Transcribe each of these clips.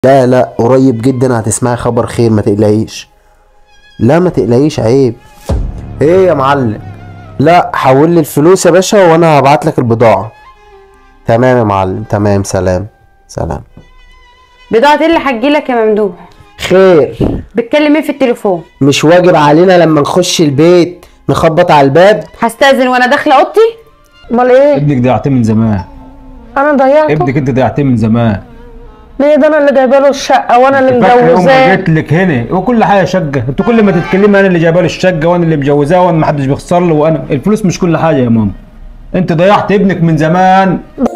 لا لا قريب جدا هتسمعي خبر خير ما تقلقيش لا ما تقلقيش عيب ايه يا معلم لا حول لي الفلوس يا باشا وانا هبعت لك البضاعة تمام يا معلم تمام سلام سلام بضاعة ايه اللي هتجيلك يا ممدوح خير بتكلم ايه في التليفون مش واجب علينا لما نخش البيت نخبط على الباب هستأذن وانا داخلة اوضتي امال ايه ابنك ضيعتيه من زمان انا ضيعته ابنك انت ضيعتيه من زمان ليه ده انا اللي جايبه له الشقه وانا اللي فاكر يوم ما مجوزاه جيت لك هنا وكل حاجه شقه انت كل ما تتكلمي انا اللي جايبه له الشقه وانا اللي مجوزاه وانا ما حدش بيخسر له وانا الفلوس مش كل حاجه يا ماما انت ضيعت ابنك من زمان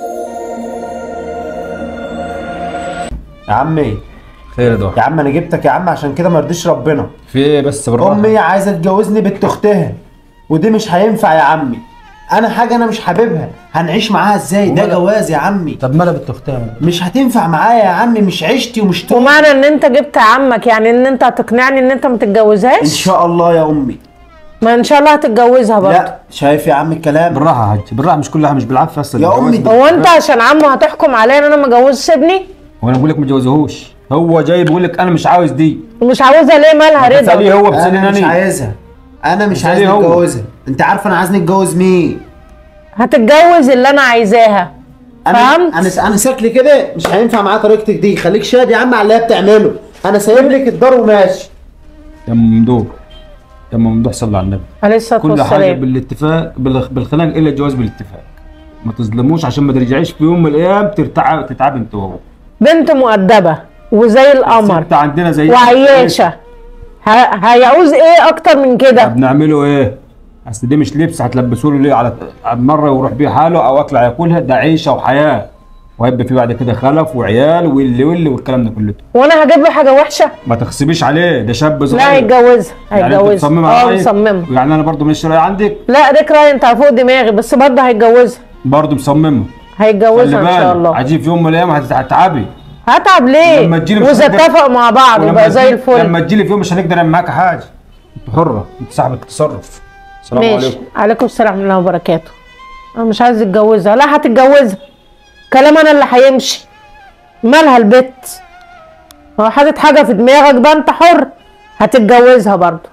يا عمي خير يا ضحى يا عم انا جبتك يا عم عشان كده ما يرضيش ربنا في ايه بس بالراحه امي عايزه تجوزني بنت اختها ودي مش هينفع يا عمي انا حاجه انا مش حاببها هنعيش معاها ازاي ده وماذا؟ جواز يا عمي طب مالها بنت اختها مش هتنفع معايا يا عمي مش عيشتي ومش طول ومعنى ان انت جبت عمك يعني ان انت هتقنعني ان انت ما ان تتجوزهاش شاء الله يا امي ما ان شاء الله هتتجوزها برضه لا شايف يا عم الكلام بالراحه يا حاج بالراحه مش كل حاجه مش بالعافيه اصلا يا أمي الجواز ده- هو انت عشان عمه هتحكم عليا ان انا ما جوزش ابني وانا بقول لك ما تجوزهوش هو جاي بيقول لك انا مش عاوز دي مش عاوزها ليه مالها تساليه رضا هو انا مش بسناني عايزها انا مش مش عايز عليه هو. اتجوزها انت عارف انا عايز نتجوز مين هتتجوز اللي انا عايزاها انا فهمت انا انا شكلي كده مش هينفع معاه طريقتك دي خليك شاد يا عم على اللي هي بتعمله انا سايب لك الدار وماشي يا ام ممدوح يا ام ممدوح صلى على النبي عليه الصلاه كل حاجه والسلام بالاتفاق بال- بالخناق الا الجواز بالاتفاق ما تظلموش عشان ما ترجعيش في يوم من الايام ترتع تتعب انت وهو بنت مؤدبه وزي القمر انت عندنا زي وعياشه ه- هيعوز ايه اكتر من كده بنعمله ايه؟ اصل دي مش لبس هتلبسوا له ليه على على مره ويروح بيه حاله او اكله هياكلها ده عيشه وحياه وهيبقى في بعد كده خلف وعيال واللي واللي والكلام ده كله وانا هجيب له حاجه وحشه ما تخسبيش عليه ده شاب صغير لا هيتجوزها يعني انت هيتجوزها مصممه اه عليه؟ مصممه يعني انا برضو مش راي عندك لا ديك راي انت فوق دماغي بس برضه هيتجوزها برضو مصممه خلي هيتجوزها ان شاء بالك الله عجيب في يوم من الايام هتت- هتتعبي هتعب ليه لما تجيلي واذا مش هتقدر- اتفقوا مع بعض ولما يبقى زي تجي- الفل لما تجيلي في يوم مش هنقدر نعمل معاك حاجه انت حره انت صاحبة تصرف السلام ماشي عليكم عليكم السلام ورحمه الله وبركاته انا مش عايز اتجوزها لا هتتجوزها كلام انا اللي هيمشي مالها البت هو حاطط حاجه في دماغك بقى انت حر هتتجوزها برضه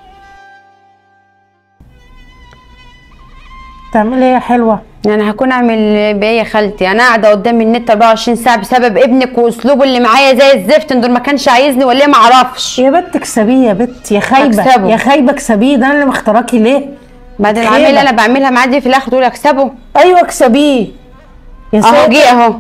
تعمل ايه يا حلوه يعني هكون اعمل بايه يا خالتي انا قاعده قدام النت 24 ساعه بسبب ابنك واسلوبه اللي معايا زي الزفت دول ما كانش عايزني ولا إيه ما اعرفش يا بت اكسبيه يا بت يا خايبه أكسبه. يا خايبه اكسبيه ده انا اللي مختاراكي ليه بعد خيبة. العمل اللي انا بعملها معاه دي في الاخر تقول اكسبه ايوه اكسبيه يا اهو ساتر جه اهو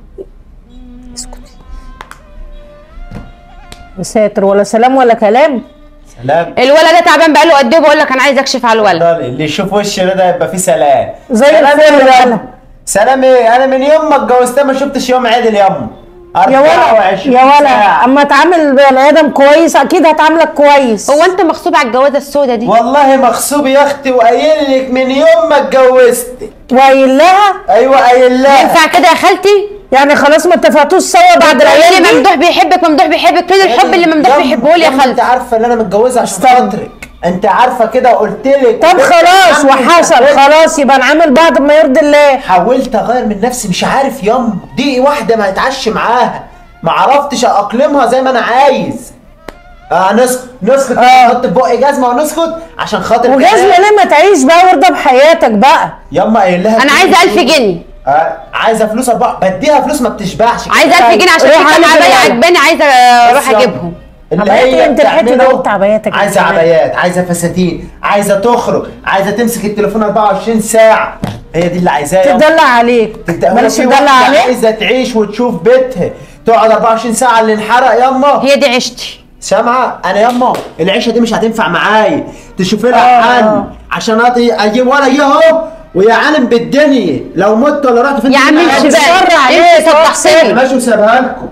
يا ساتر ولا سلام ولا كلام سلام الولد ده تعبان بقاله قد ايه بقول لك انا عايز اكشف على الولد اللي يشوف وشي ده يبقى فيه سلام زي سلام الفل إيه يلا. يلا سلام ايه انا من يوم ما اتجوزتها ما شفتش يوم عدل يا يا ولا يا ولا اما اتعامل بني ادم كويس اكيد هتعاملك كويس هو انت مغصوب على الجوازه السوداء دي والله مغصوب يا اختي وقايل لك من يوم ما اتجوزت وقايل لها ايوه قايل لها ينفع كده يا خالتي يعني خلاص ما اتفقتوش سوا بعد العيال اللي دي ممدوح بيحبك ممدوح بيحبك فين الحب اللي ممدوح بيحبه لي يا انت خالتي عارفه ان انا متجوزه عشان خاطرك انت عارفه كده وقلت لك طب خلاص وحصل خلاص يبقى نعامل بعض بما يرضي الله حاولت اغير من نفسي مش عارف ياما دي واحده ما اتعش معاها ما عرفتش اقلمها زي ما انا عايز آه نسكت نسكت آه. نحط في بقي جزمه ونسكت عشان خاطر وجزمة الكلام. ليه ما تعيش بقى وارضى بحياتك بقى ياما قايل لها انا عايزه 1000 جنيه آه عايزه فلوس اربعه بديها فلوس ما بتشبعش عايزه 1000 جنيه عشان روح في كام على عبايه الولد. عجباني عايزه اروح بس يلا. اجيبهم اللي عبايات هي إيه؟ انت الحتة بتعمله ده قلت عباياتك من عايزه زمان. عبايات عايزه فساتين عايزه تخرج عايزه تمسك التليفون 24 ساعه هي دي اللي عايزاها ياما. تدلع عليك تبدأ بلاش في تدلع واحدة عليك عايزه تعيش وتشوف بيتها تقعد 24 ساعه اللي انحرق ياما هي دي عشتي سامعه انا ياما العيشه دي مش هتنفع معايا تشوف لها آه. حل عشان أطي اجيب ولا اجي اهو ويا عالم بالدنيا لو مت ولا رحت فين يا عم تبقى امشي عارف. بقى شر عليك، انت صدقتني ماشي وسابها لكم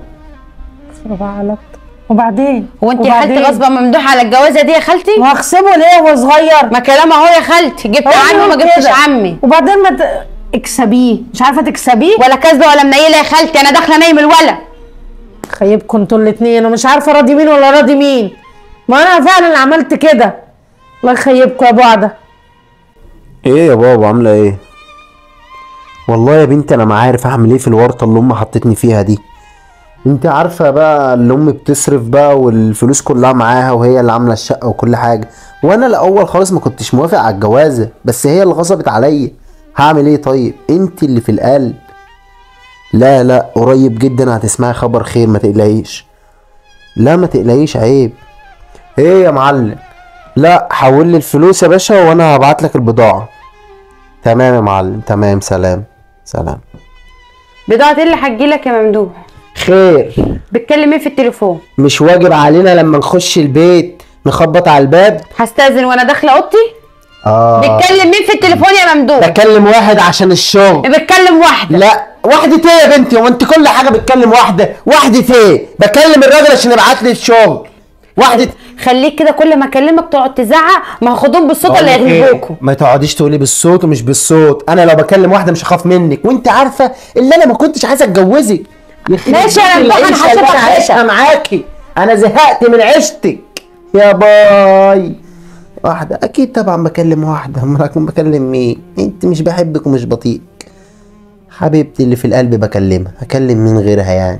وبعدين هو انت يا خالتي وبعدين؟ غصبه ممدوح على الجوازه دي يا خالتي وهخصبه ليه وهو صغير ما كلام اهو يا خالتي جبت هو عمي وما بيقول جبتش كده. عمي وبعدين ما ت... اكسبيه مش عارفه تكسبيه ولا كذبه ولا منيله يا خالتي انا داخله نايم الولا خيبكم انتوا الاثنين ومش عارفه راضي مين ولا راضي مين ما انا فعلا عملت كده الله يخيبكم يا بعده ايه يا بابا عامله ايه والله يا بنتي انا ما عارف اعمل ايه في الورطه اللي امي حطتني فيها دي انت عارفة بقى اللي امي بتصرف بقى والفلوس كلها معاها وهي اللي عاملة الشقة وكل حاجة وانا الاول خالص ما كنتش موافق على الجوازة بس هي اللي غصبت عليا هعمل ايه طيب انت اللي في القلب لا لا قريب جدا هتسمعي خبر خير ما تقلقيش لا ما تقلقيش عيب ايه يا معلم لا حول لي الفلوس يا باشا وانا هبعت لك البضاعة تمام يا معلم تمام سلام سلام بضاعة ايه اللي هتجيلك يا ممدوح خير بتكلم ايه في التليفون مش واجب علينا لما نخش البيت نخبط على الباب هستأذن وانا داخلة اوضتي اه بتكلم مين في التليفون يا ممدوح بكلم واحد عشان الشغل بتكلم واحدة لا واحدة ايه يا بنتي هو انت كل حاجة بتكلم واحدة واحدة ايه بكلم الراجل عشان يبعت لي الشغل واحدة خليك كده كل ما اكلمك تقعد تزعق ما هاخدهم بالصوت اللي بقولك إيه؟ يغلبوكوا ما تقعديش تقولي بالصوت ومش بالصوت انا لو بكلم واحده مش هخاف منك وانت عارفه اللي انا ما كنتش عايزه اتجوزك يخرب ماشي يا بيت ممدوح، أنا العيشة اللي هشوفك انا عايشها معاكي انا زهقت من عيشتك يا باي واحده اكيد طبعا بكلم واحده امال هكون بكلم مين انت مش بحبك ومش بطيئك حبيبتي اللي في القلب بكلمها هكلم مين غيرها يعني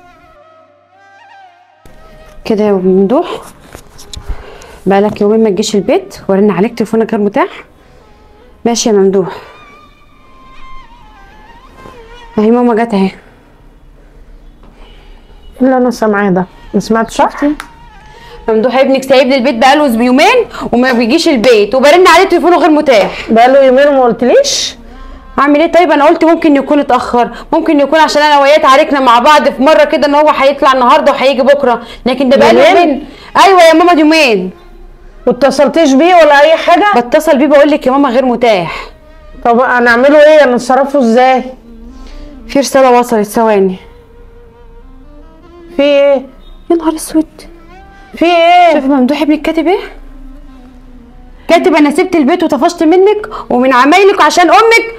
كده يا ممدوح بقالك يومين ما تجيش البيت ورن عليك تليفونك غير متاح ماشي يا ممدوح اهي ماما جت اهي اللي انا سامعاه ده ما سمعتش صح ممدوح ابنك سايب لي البيت بقاله يومين وما بيجيش البيت وبرن عليه تليفونه غير متاح بقاله يومين وما قلتليش اعمل ايه طيب انا قلت ممكن يكون اتاخر ممكن يكون عشان انا وياه اتعاركنا مع بعض في مره كده ان هو هيطلع النهارده وهيجي بكره لكن ده بقاله يومين؟ يومين ايوه يا ماما يومين واتصلتيش بيه ولا اي حاجه بتصل بيه بقول لك يا ماما غير متاح طب هنعمله ايه نتصرفه ازاي في رساله وصلت ثواني في ايه يا نهار اسود في ايه شوفي ممدوح ابنك كاتب ايه كاتب انا سبت البيت وطفشت منك ومن عمايلك عشان امك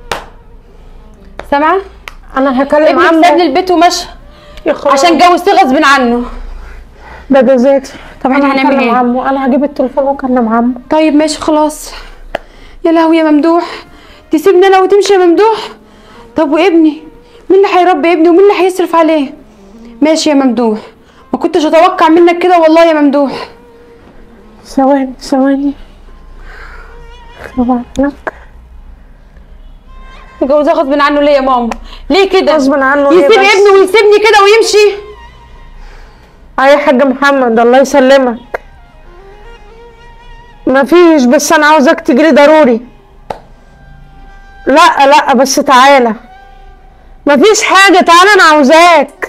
سامعه انا هكلم ابنك ساب لي عمه البيت ومشى يا خراب. عشان جوزتيه غصب عنه ده جزاتي طب احنا انا هنعمل هكلم ايه عمه انا هجيب التليفون واكلم عمه طيب ماشي خلاص يا لهوي يا ممدوح تسيبني انا وتمشي يا ممدوح طب وابني مين اللي هيربي ابني ومين اللي هيصرف عليه ماشي يا ممدوح ما كنتش اتوقع منك كده والله يا ممدوح ثواني ثواني ثواني جوزها غصب عنه ليه يا ماما ليه كده غصب عنه ليه يسيب بس؟ ابنه ويسيبني كده ويمشي اي حاج محمد الله يسلمك مفيش بس انا عاوزاك تجري ضروري لا لا بس تعالى مفيش حاجة تعالى انا عاوزاك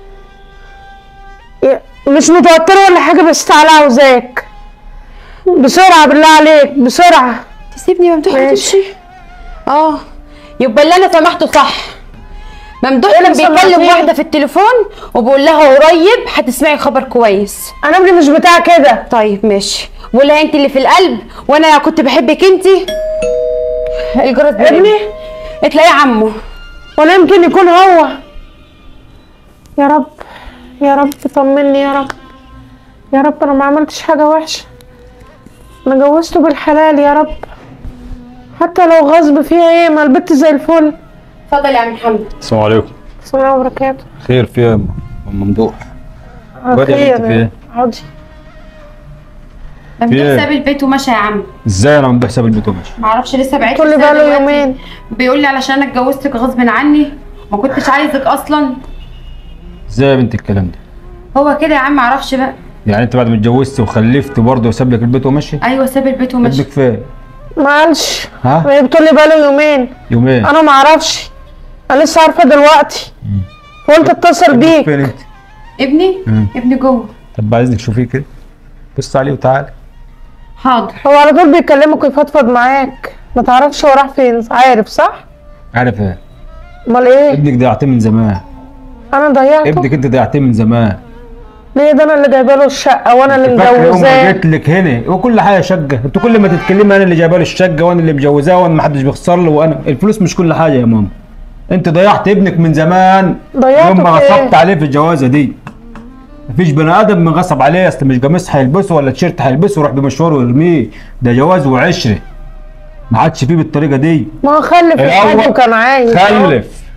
يا- مش متوترة ولا حاجة بس تعالى عاوزاك بسرعة بالله عليك بسرعة تسيبني يا ممدوح ماشي. وتمشي اه يبقى اللي انا سمحته صح ممدوح إيه كان اللي بيكلم سمحتيه؟ واحده في التليفون وبقول لها قريب هتسمعي خبر كويس انا ابني مش بتاع كده طيب ماشي بقول لها انت اللي في القلب وانا كنت بحبك انت الجرس بيرن. ابني؟ تلاقيه عمه ولا يمكن يكون هو يا رب يا رب طمني يا رب يا رب انا ما عملتش حاجة وحشة انا جوزته بالحلال يا رب حتى لو غصب فيها ايه ما البت زي الفل اتفضل يا عم محمد السلام عليكم السلام عليكم وبركاته خير في إيه يا م- ممدوح وادي يا بنتي في خير إيه؟ عادي ممدوح إيه؟ ساب البيت ومشى يا عم ازاي انا ممدوح ساب البيت وماشي معرفش لسه بعت تقول لي رسالة بقاله دلوقتي. يومين بيقول لي علشان انا اتجوزتك غصب عني ما كنتش عايزك اصلا ازاي يا بنت الكلام ده هو كده يا عم معرفش بقى يعني انت بعد ما اتجوزت وخلفت برضه وساب لك البيت ومشي ايوه ساب البيت ومشي ابنك فين ما قالش ها هي بتقول لي بقاله يومين يومين انا ما اعرفش انا لسه عارفه دلوقتي قلت اتصل ابنك بيك فين انت ابني مم. ابني جوه طب بعد اذنك شوفيه كده بص عليه وتعالى حاضر هو على طول بيكلمك ويفضفض معاك ما تعرفش هو راح فين عارف صح عارف ايه امال ايه ابنك ضيعتيه من زمان انا ضيعته ابنك انت ضيعتيه من زمان ليه ده انا اللي جايبه له الشقه وانا اللي فاكر يوم ما مجوزاه جيت لك هنا وكل حاجه شقه انت كل ما تتكلمي انا اللي جايبه له الشقه وانا اللي مجوزاه وانا ما حدش بيخسر له وانا الفلوس مش كل حاجه يا ماما انت ضيعت ابنك من زمان ضيعته يوم ما في إيه؟ غصبت عليه في الجوازه دي مفيش بني ادم من غصب عليه اصل مش قميص هيلبسه ولا تيشيرت هيلبسه ويروح بمشوار ويرميه ده جواز وعشره ما عادش فيه بالطريقه دي ما هو خلف الأول الحاج وكان عايز خلف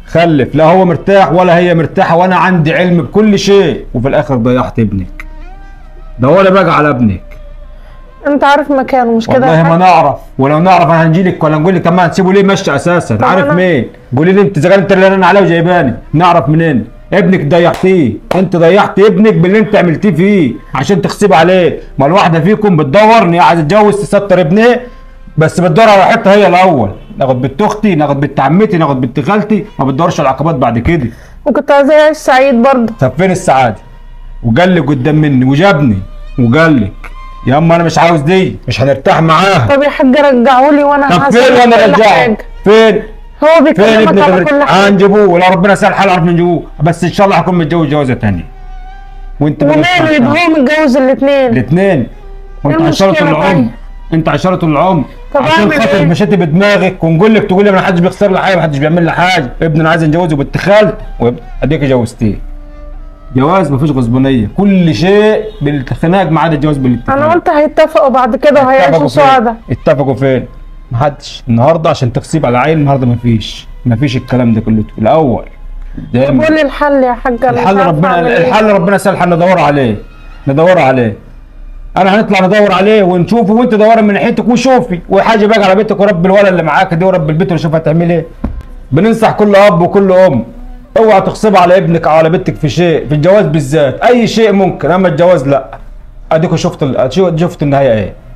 خلف لا هو مرتاح ولا هي مرتاحه وانا عندي علم بكل شيء وفي الاخر ضيعت ابنك دوري بقى على ابنك انت عارف مكانه مش كده والله يا ما حاج؟ نعرف ولو نعرف انا هنجي لك ولا نقول لك كمان تسيبه ليه مشي اساسا عارف أنا- مين قولي لي انت اذا كان انت اللي انا عليه وجايباني نعرف منين ابنك ضيعتيه انت ضيعت ابنك باللي انت عملتيه فيه عشان تغصب عليه ما الواحده فيكم بتدور ان هي عايزه تتجوز تستر ابنها بس بتدور على حته هي الاول ناخد بنت اختي ناخد بنت عمتي ناخد بنت خالتي ما بتدورش على العقبات بعد كده وكنت عايزاه يعيش سعيد برضه طب فين السعاده وقال لك قدام مني وجابني وقال لك يا اما انا مش عاوز دي مش هنرتاح معاها طب يا حاج رجعوا لي وانا طب هسأل فين وانا كل رجعه حاجة. فين هو فين بيكلمك ابنك على كل حاجه هنجيبوه ولا ربنا سهل حال عرف نجيبوه بس ان شاء الله هكون متجوز جوازه ثانيه وانت وماله يبقى هو متجوز الاثنين الاثنين وانت إيه عشرة المشكلة العمر طيب؟ انت عشرة العمر طب عشان أعمل خاطر إيه؟ مشيتي بدماغك ونقول لك تقول لي ما حدش بيخسر لي حاجه ما حدش بيعمل لي حاجه ابني عايز نجوزه بنت خالتي وابن- اديك جوزتيه جواز مفيش غصبانيه كل شيء بالخناق ما عدا الجواز بالاتفاق انا قلت هيتفقوا بعد كده وهيعيشوا اتفقوا فين؟ سعداء اتفقوا فين؟ محدش النهارده عشان تغصيب على عيل النهارده مفيش مفيش الكلام ده كله الاول دايما قول لي الحل يا حاج أنا مش الحل عارفة ربنا أعمل إيه. الحل ربنا سهل حل ندور عليه ندور عليه انا هنطلع ندور عليه ونشوفه وانت دوري من ناحيتك وشوفي وحاجه بقى على بيتك ورب الولد اللي معاك دي ورب البيت وشوف هتعمل ايه بننصح كل اب وكل ام اوعى تغصب على ابنك او على بنتك في شيء في الجواز بالذات اي شيء ممكن اما الجواز لا اديكوا شفت ال- شفت النهايه ايه